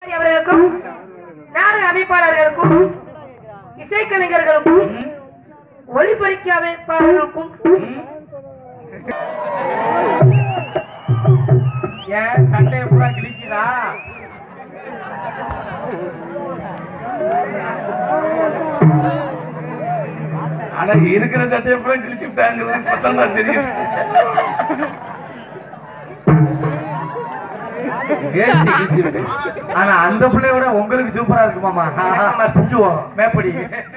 அவர்களுக்கும் நாடக அமைப்பாளர்களுக்கும் இசைக்கலைஞர்களுக்கும் ஒளிபரிக்க அமைப்பாளர்களுக்கும் ஏன் சட்டையை பூரா கிழிக்குதா ஆனா இருக்கிற சட்டையை பூரா கிழிச்சு விட்டாங்க பத்தம் தான் தெரியும் வேஷ்டி கிழிச்சிருக்கு. ஆனா அந்த பிள்ளைய விட உங்களுக்கு சூப்பரா இருக்கு மாமா பிச்சுவோம் மேப்படி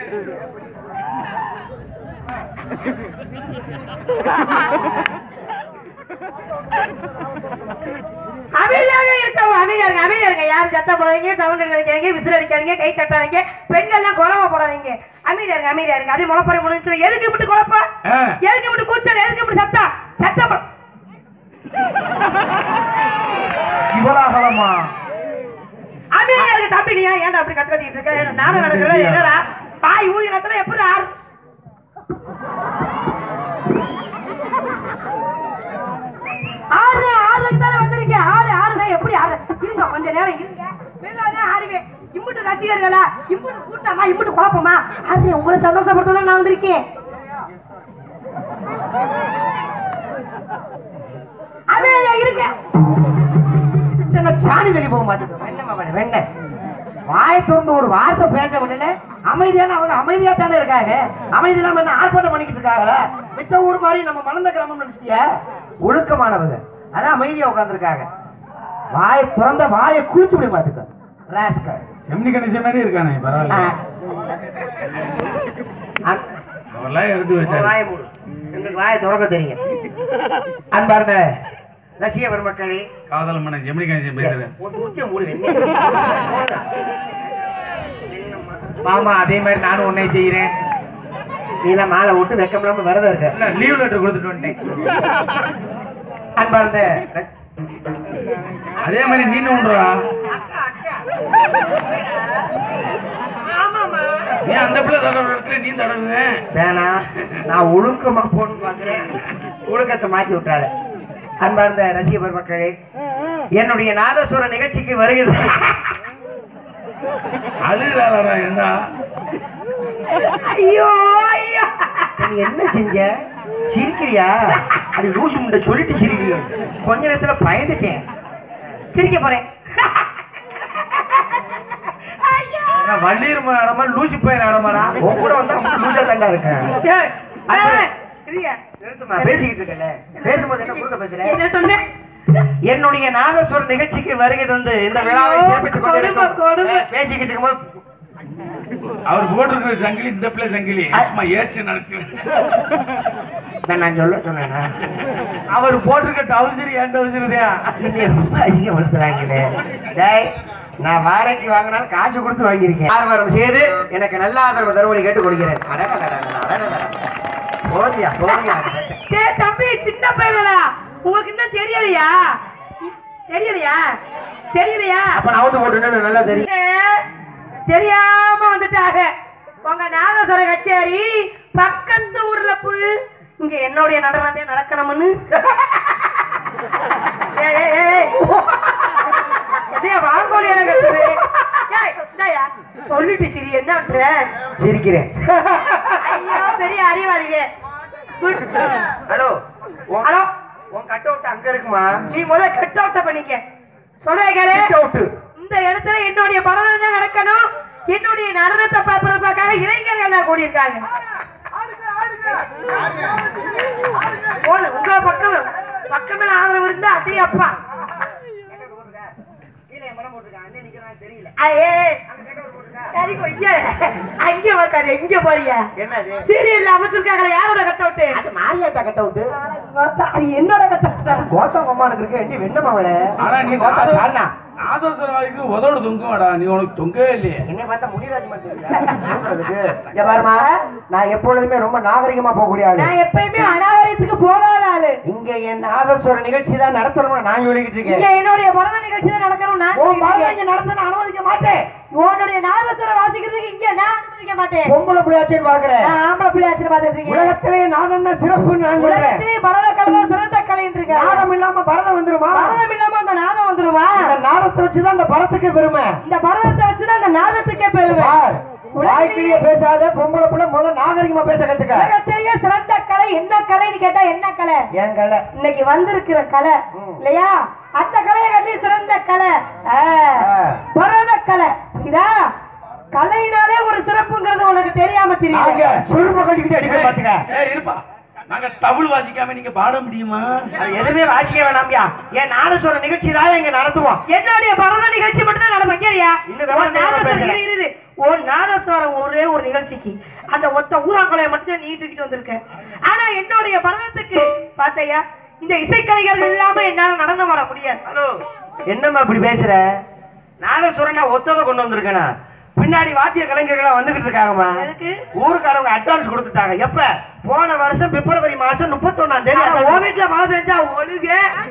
அமைதியாக இருக்கவும் அமைதியா இருங்க அமைதியா இருங்க யாரும் சத்தம் போடாதீங்க சவுண்ட் அடிக்காதீங்க விசில் அடிக்காதீங்க கை தட்டாதீங்க பெண்கள்லாம் குழம்ப போடாதீங்க அமைதியா இருங்க அமைதியா இருங்க அதே முளப்பறை முடிஞ்சு எதுக்கு இப்படி குழப்பா ஆ. எதுக்கு இப்படி கூச்சல் எதுக்கு இப்படி சத்தம் சத்தம் போ- இவளாகலமா அமைதியா இருக்க தம்பி நீ ஏன்டா அப்படி கத்து கத்திட்டு இருக்க நானும் நடக்கல என்னடா பாய் ஊதி நடத்துல எப்படி ஆறு ஆறு ஆறுக்கு தானே வந்திருக்கேன் ஆறு ஆறு தான் எப்படி ஆறு இருங்க கொஞ்ச நேரம் இருங்க மெதுவாக ஆறுவேன் இம்புட்டு ரசிகர்களா இம்புட்டு கூட்டமா இம்புட்டு குழப்பமா ஆறு உங்களை சந்தோஷப்படுத்த தான் நான் வந்திருக்கேன் அமைதியா இருங்க சின்ன சாணி வெளியே போக மாட்டேங்குது வெண்ணமா வேணும் வெண்ண வாயை திறந்து ஒரு வார்த்தை பேச விடல அமைதியான அவங்க அமைதியா தானே இருக்காங்க அமைதி இல்லாம என்ன ஆர்ப்பாட்டம் பண்ணிக்கிட்டு இருக்காங்களா மித்த ஊர் மாதிரி நம்ம மணந்த கிராமம் நினைச்சிட்டியா ஒழுக்கமானவங்க அதான் அமைதியா உட்காந்துருக்காங்க வாயை திறந்த வாயை குளிச்சு விட மாட்டுக்க ராஸ்கர் செம்னி கணேசன் மாதிரி இருக்கானே பரவாயில்ல அவெல்லாம் எடுத்து வச்சாரு வாயை மூடு எங்களுக்கு வாயை திறக்க தெரியும் அன்பார்ந்த ரசிக பெருமக்களே காதல் மன்னன் ஜெமினி கணேசன் பேசுறேன் ஒரு முக்கிய மூடு மாமா அதே மாதிரி நானும் உன்னை செய்கிறேன் நீலாம் மாலை விட்டு வெக்கம் இல்லாம விரதம் இருக்க லீவ் லெட்டர் கொடுத்துட்டு வந்துட்டேன் அன்பார்ந்த அதே மாதிரி நீ ஒன்றா நீ அந்த பிள்ளை தடவை இடத்துல நீ தடவுங்க வேணா நான் ஒழுக்கமா போன்னு பாக்குறேன் ஒழுக்கத்தை மாத்தி விட்டாரு அன்பார்ந்த ரசிக பெருமக்களே என்னுடைய நாதஸ்வர நிகழ்ச்சிக்கு வருகிறது அழுகிறாளா என்ன ஐயோ ஐயோ நீ என்ன செஞ்ச சிரிக்கிறியா அது லூசு முண்டை சொல்லிட்டு சிரிக்கிறியா கொஞ்ச நேரத்துல பயந்துட்டேன் சிரிக்க போறேன் நான் வள்ளியூர் இடமா லூசி போய் இடமாடா உன் கூட வந்தா ரொம்ப லூசா தாண்டா இருக்கேன் ஏய், ஏய், இருங்க. நிறுத்துமா, பேசிக்கிட்டு இருக்கல பேசும்போது என்ன குறுக்க பேசுற என்ன சொன்னேன் என்னுடைய நாதஸ்வர நிகழ்ச்சிக்கு வருகை தந்து இந்த விழாவை ஐயோ, சிறப்பித்துக் கொண்டிருக்கும் கொடுமை, கொடுமை. பேசிக்கிட்டு இருக்கும்போது அவர் போட்டிருக்கிற சங்கிலி இந்த பிள்ளை சங்கிலி சும்மா ஏச்சு நடக்குது இதை நான் சொல்ல சொன்னேனா அவர் போட்டிருக்க டவுசரி ஏன் டவுசரியா என்னைய ரொம்ப அதிகப்படுத்துறாங்களே டேய் நான் வாடகைக்கு வாங்கினாலும் காசு கொடுத்து வாங்கியிருக்கேன் ஆர்வம் செய்து எனக்கு நல்ல ஆதரவு தருவதை கேட்டுக் கொடுக்கிறேன் அடடடடடட, அடடடட. போதியா போதியா டேய் தம்பி சின்ன பையனா உங்களுக்கு இன்னும் தெரியலையா தெரியலையா தெரியலையா அப்ப நான் அவுத்து போட்டுன்னு நல்லா தெரியும் ஏ, தெரியாம வந்துட்டாங்க உங்க நாதஸ்வர கச்சேரி பக்கத்து ஊர்ல போய் இங்க என்னுடைய நடனமே நடக்கணும்னு ஏய், ஏய், ஏய். எதையா வாங்கோலியா கட்டுது ஏய், இந்தாயா, சொல்லிட்டு சரி என்ன பண்ற சிரிக்கிறேன் ஐயோ பெரிய அறிவாளிங்க ஹலோ உன்- ஹலோ உன் கட் அவுட் அங்க இருக்குமா நீ முதல்ல கட் அவுட்ட பண்ணிக்க சொல்றேன் கேளு கட் அவுட் இந்த இடத்துல என்னுடைய பரதம் தான் நடக்கணும் என்னுடைய நடனத்தை பார்ப்பதற்காக இளைஞர்கள் எல்லாம் கூடியிருக்காங்க போடு, உங்க பக்கம் பக்கமே ஆதரவு இருந்தா அதே அப்பா ஐயே, சரிங்க, இங்க அங்க உக்காரு இங்க போறியா என்னது சீரியல்ல அமைச்சிருக்காங்களே யாரோட கட் அவுட்டு அது மாரியாத்தா கட் அவுட் அது என்னோட கட் அவுட் கோத்தம் அம்மானுக்கு இருக்கு என்ன வெண்ணமா அவள ஆனா நீ கோத்தா சால்னா நாதோசரவாதிக்கு உதோடு தொங்குவாடா நீ உனக்கு தொங்கவே இல்லையே என்னை பார்த்தா முனிராஜ் மாதிரி தெரியல. இங்க பாருமா நான் எப்பொழுதுமே ரொம்ப நாகரிகமா போகக்கூடிய ஆளு நான் எப்பயுமே அனாவரியத்துக்கு போகாத ஆளு இங்க என் ஆதர்ஷோட நிகழ்ச்சி தான் நடத்தணும்னு நான் சொல்லிக்கிட்டு இங்க இருக்கேன் என்னுடைய பரத நிகழ்ச்சி தான் நடக்கணும் நான் உன் மகன் சொல்லிக்கிறேன். இங்க நடத்த நான் அனுமதிக்க மாட்டேன் உன்னுடைய நாதஸ்வரம் வாசிக்கிறதுக்கு இங்க நான் அனுமதிக்க மாட்டேன் பொம்பளை பிள்ளையாச்சுன்னு பாக்குறேன் நான் ஆம்பளை பிள்ளை ஆச்சு பாத்துட்டு இருக்கேன் உலகத்திலே நான் என்ன சிறப்பு நான் சொல்றேன் உலகத்திலே பரத கலை சிறந்த கலைன்றீங்க நாதம் இல்லாம பரதம் வந்துருமா பரதம் இல்லாம அந்த நாதம் வந்துருமா இந்த நாதத்தை வச்சுதான் அந்த பரத்துக்கு பெருமை இந்த பரதத்தை வச்சுதான் அந்த நாதத்துக்கே பெருமை பார், வாய்க்கிலேயே பேசாத பொம்பளை புள்ள முதல் நாகரிகமா பேச கத்துக்க உலகத்திலேயே சிறந்த கலை என்ன கலைன்னு கேட்டா என்ன கலை என் கலை இன்னைக்கு வந்திருக்கிற கலை ம். இல்லையா அந்த கலையை கட்டி சிறந்த கலை ஆ. ஆ. பரத கலை இதா கலையினாலே ஒரு சிறப்புங்கிறது உனக்கு தெரியாம நாங்க தெரியும் சுரும்ப கட்டிக்கிட்டு அடிக்க பாத்துக்க ஏய், இருப்பா நாங்க தமிழ் வாசிக்காம நீங்க பாட முடியுமா அது எதுவுமே வாசிக்க வேணாம்யா ஏன் நானும் சொல்ற நிகழ்ச்சி தான் எங்க நடத்துவோம் என்னுடைய பரத நிகழ்ச்சி மட்டும் தான் நடக்கும் கேரியா இன்னும் விவரம் தெரியாம பேசுறேன். இரு, இரு, இரு. ஒரு நாதஸ்வரம் ஒரே ஒரு நிகழ்ச்சிக்கு அந்த ஒத்த ஊராங்கலையை மட்டும் நீ தூக்கிட்டு வந்திருக்க ஆனா என்னுடைய பரதத்துக்கு பாத்தையா இந்த இசைக்கலைஞர்கள் இல்லாம என்னால நடந்து வர முடியாது ஹலோ என்னம்மா இப்படி பேசுற நாகசுரனா ஒத்ததை கொண்டு வந்திருக்கேனா பின்னாடி வாத்திய கலைஞர்களா வந்துகிட்டு இருக்காங்கம்மா எதுக்கு? ஊருக்காரங்க அட்வான்ஸ் கொடுத்துட்டாங்க எப்ப போன வருஷம் பிப்ரவரி மாசம் முப்பத்தொன்னாம் தேதி ஆனா, advance. உன் வீட்டுல மழை பெஞ்சா ஒழுக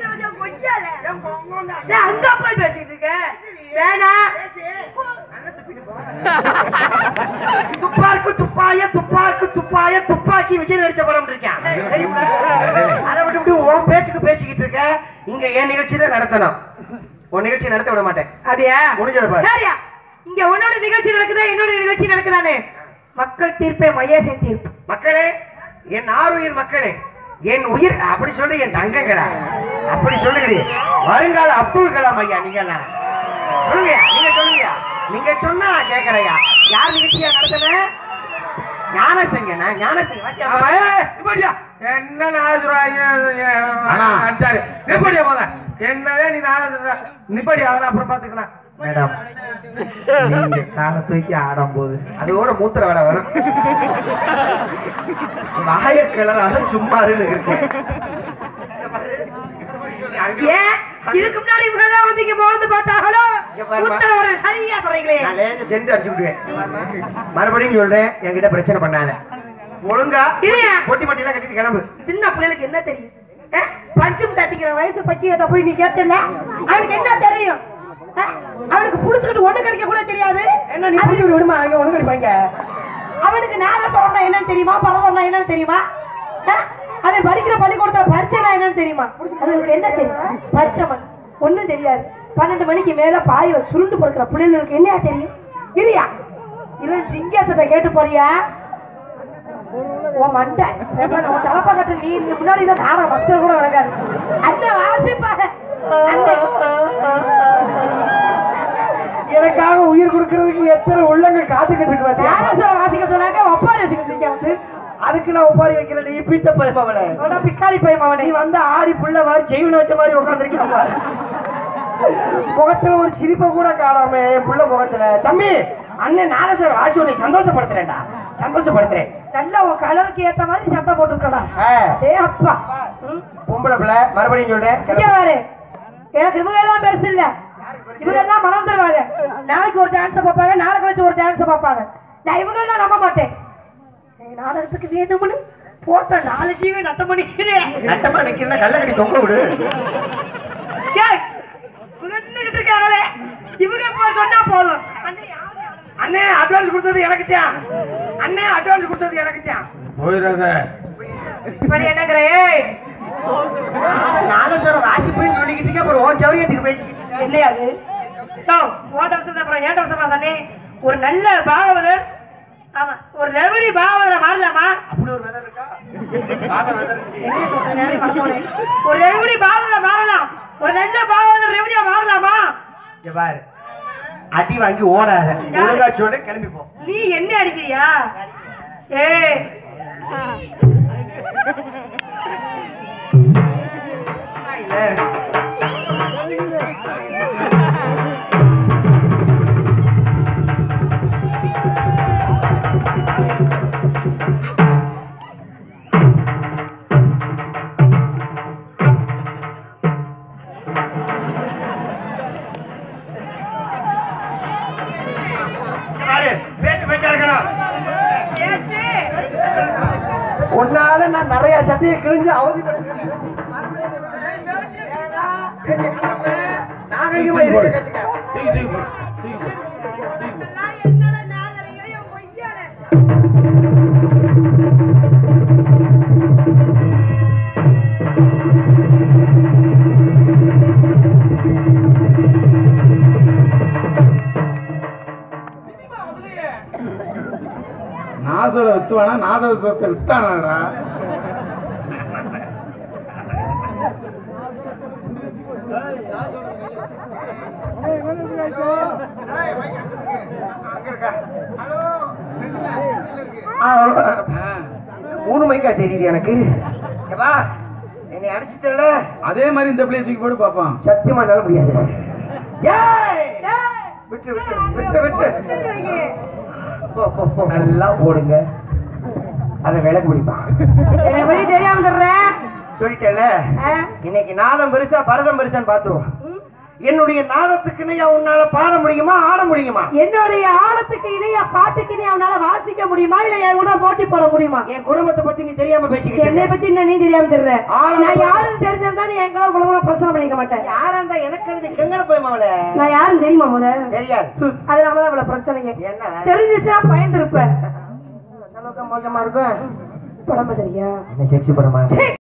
ஏய், அங்க போய் பேசிட்டு இருக்க வேணாம் துப்பாக்கு துப்பாய துப்பாக்கு துப்பாய துப்பாக்கி விஜய் நடிச்ச படம் இருக்கேன் தெரியுமா? அதை விட்டு உன் பேச்சுக்கு பேசிக்கிட்டு இருக்க இங்க என் நிகழ்ச்சி தான் நடத்தணும் உன் நிகழ்ச்சி நடத்த விட மாட்டேன் அப்படியா முடிஞ்சது பாரு. சரியா இங்க உன்னோட நிகழ்ச்சி நடக்குதா என்னோட நிகழ்ச்சி நடக்குதானே மக்கள் தீர்ப்பே மையேசன் தீர்ப்பு மக்களே என் ஆறுயிர் மக்களே என் உயிர் அப்படி சொல்லு என் தங்கங்களா அப்படி சொல்லுகிறீ வருங்கால அப்துல் கலாம் ஐயா நீங்க சொல்லுங்க நீங்க சொல்லுங்க நீங்க சொன்னா நான் கேட்கறையா யார் நிகழ்ச்சியா நடத்துன ஞானசங்கனா ஞானசங்க ஆமா, ஏய், நிப்பாட்டியா. என்ன நாசுராங்க அண்ணா. அஞ்சாரு நிப்படியா போத என்னவே நீ நான் நிப்படி அதெல்லாம் அப்புறம் பாத்துக்கலாம் மேடம் நீங்க காலை தூக்கி ஆடும் போது அதோட மூத்திர வேலை வரும் வாய கிளறாத சும்மா இருக்கு ஏன் இதுக்கு முன்னாடி இவங்கதான் வந்து இங்க மோந்து பார்த்தாங்களோ இங்க பாரும்மா. உத்தரவு சரியா சொல்றீங்களே நான் லேசா சென்று அடிச்சு விடுவேன் மறுபடியும் சொல்றேன் என்கிட்ட பிரச்சனை பண்ணாத ஒழுங்கா இல்லையா? பொட்டி மட்டிலாம் கட்டிட்டு கிளம்பு சின்ன பிள்ளைகளுக்கு என்ன தெரியும் அஹ், பஞ்சும் தட்டிக்கிற வயசு பக்கியத்தை போய் நீ கேட்டல அவனுக்கு என்ன தெரியும் அஹ், அவனுக்கு புடிச்சுக்கிட்டு ஒண்ணு கிடைக்க கூட தெரியாது என்ன நீ பிடிச்சி விடுமா அங்க ஒண்ணு கிடைப்பாங்க அவனுக்கு நேரம் சொல்றா என்னன்னு தெரியுமா பரவம்னா என்னன்னு தெரியுமா அஹ், அவன் படிக்கிற பள்ளிக்கூடத்துல பரீட்சைனா என்னன்னு தெரியுமா அவனுக்கு என்ன தெரியும் பரீட்சை பண்ண ஒண்ணும் தெரியாது பன்னெண்டு மணிக்கு மேல பாயில சுருண்டு படுக்கிற பிள்ளைகளுக்கு என்ன தெரியும் இல்லையா இவன் சிங்கத்தை கேட்டு போறியா உன் மண்டை பேசாம உன் தலைப்பக்கத்து நீ நீ முன்னாடி தான் நாம மக்கள் கூட வழங்காது அந்த வாசிப்பாக எனக்காக உயிர் கொடுக்கறதுக்கு எத்தனை உள்ளங்கள் காத்துக்கிட்டு இருக்கு பாத்தியா? ஞானேஸ்வரம் வாசிக்க சொன்னாங்க ஒப்பாரி வச்சுக்கிட்டு வந்து அதுக்கு நான் ஒப்பாரி வைக்கல நீ பீத்த பழப்பவளே உன்னோட பிக்காளி பையன் அவனை நீ வந்து ஆடி புள்ள மாதிரி ஜெய்வன வச்ச மாதிரி உட்காந்துருக்கா பாரு முகத்துல ஒரு சிரிப்பை கூட காணாம என் புள்ள முகத்துல தம்பி அண்ணன் நாகேஸ்வரம் ஆட்சி உன்னை சந்தோஷப்படுத்துறேன்டா சந்தோஷப்படுத்துறேன் நல்லா உன் கலருக்கு ஏத்த மாதிரி சட்டை போட்டுருக்கடா ஆ, ஏ அப்பா ம். பொம்பளை பிள்ளை மறுபடியும் சொல்றேன் இங்க பாரு எனக்கு இவங்க எல்லாம் பெருசு இல்ல இவங்க எல்லாம் மறந்துடுவாங்க நாளைக்கு ஒரு டான்ஸ் பார்ப்பாங்க நாளை கழிச்சு ஒரு டான்ஸ் பார்ப்பாங்க நான் இவங்க எல்லாம் நம்ப மாட்டேன் எங்க நாடகத்துக்கு வேணும்னு போட்ட நாலு ஜீவி நட்டம் பண்ணிக்கிறேன் நட்டமா நிக்கிறேன் கள்ளக்கடி தொங்க விடு ஏய், இவங்க நின்னுகிட்டு இருக்காங்களே இவங்க போ சொன்னா போதும் அண்ணே, யாரு? அண்ணே அட்வான்ஸ் கொடுத்தது எனக்கு தான் அண்ணே அட்வான்ஸ் கொடுத்தது எனக்கு தான் போயிடாத இப்ப நீ என்னங்கிற ஏய் நாகேஸ்வரம் வாசிப்புன்னு சொல்லிக்கிட்டு இருக்க அப்புறம் உன் சௌரியத்துக்கு பேசிக்கிட்டு இல்லையா அது யோ, உன் டான்ஸ் அப்புறம் ஏன் டான்ஸ் தானே ஒரு நல்ல பாகவதர் ஆமா ஒரு ரெவடி பாகவதரை மாறலாமா அப்படி ஒரு விதை இருக்கா பாத விதை இருக்கு. ஒரு ரெவடி பாகவதரை மாறலாம் ஒரு நல்ல பாகவதர் ரெவடியா மாறலாமா இங்க பாரு அடி வாங்கி ஓடாத ஒழுங்கா சொல்லு கிளம்பி போ நீ என்ன அடிக்கிறியா ஏய் இங்க பாரு பேச்சு பேச்சா இருக்கணும் ஏச்சு உன்னால நான் நிறைய சட்டையை கிழிஞ்சு அவதி நாகரிகமா இருக்க கத்துக்க தூக்கி தூக்கி போ. தூக்கி போ. தூக்கி போ. என்னடா நாகரிகம் பொய்யால ஆ நாசூரை வித்துவானா நாதஸ்வரத்தை வித்தானாடா மூணு மைக்கா தெரியுது எனக்கு ஏப்பா, என்னை அடிச்சிட்டல அதே மாதிரி இந்த பிள்ளைய தூக்கி போட்டு பார்ப்பான் சத்தியமா என்னால முடியாது ஏய்! விட்டு விட்டு விட்டு விட்டு போ, போ, போ. நல்லா போடுங்க அத விளக்கு முடிப்பான் என்னை பத்தி தெரியாம சொல்றேன் சொல்லிட்டேன்ல இன்னைக்கு நாதம் பெருசா பரதம் பெருசான்னு பாத்துருவோம் என்னுடைய நாதத்துக்கு இணையா உன்னால பாட முடியுமா ஆட முடியுமா என்னுடைய ஆழத்துக்கு இணைய பாட்டுக்கு இணைய அவனால வாசிக்க முடியுமா இல்ல என் கூட போட்டி போட முடியுமா என் குடும்பத்தை பத்தி நீ தெரியாம பேசிக்கிட்டு என்னை இருக்க. பத்தி என்ன நீ தெரியாம தெரியல ஆளை நான் பத்தி- யாருன்னு தெரிஞ்சிருந்தா நீ என் கூட உலகம் பிரச்சனை பண்ணிக்க மாட்டேன் யாரா இருந்தா எனக்கு அது கெங்கட போய் மாவள நான் யாருன்னு தெரியுமா முத தெரியாது ஹம், அதனாலதான் இவ்வளவு பிரச்சனைங்க என்ன தெரிஞ்சிச்சா பயந்து இருப்ப நமக்கு மோசமா இருக்கும் படம் தெரியா என்ன செக்ஸ் படமா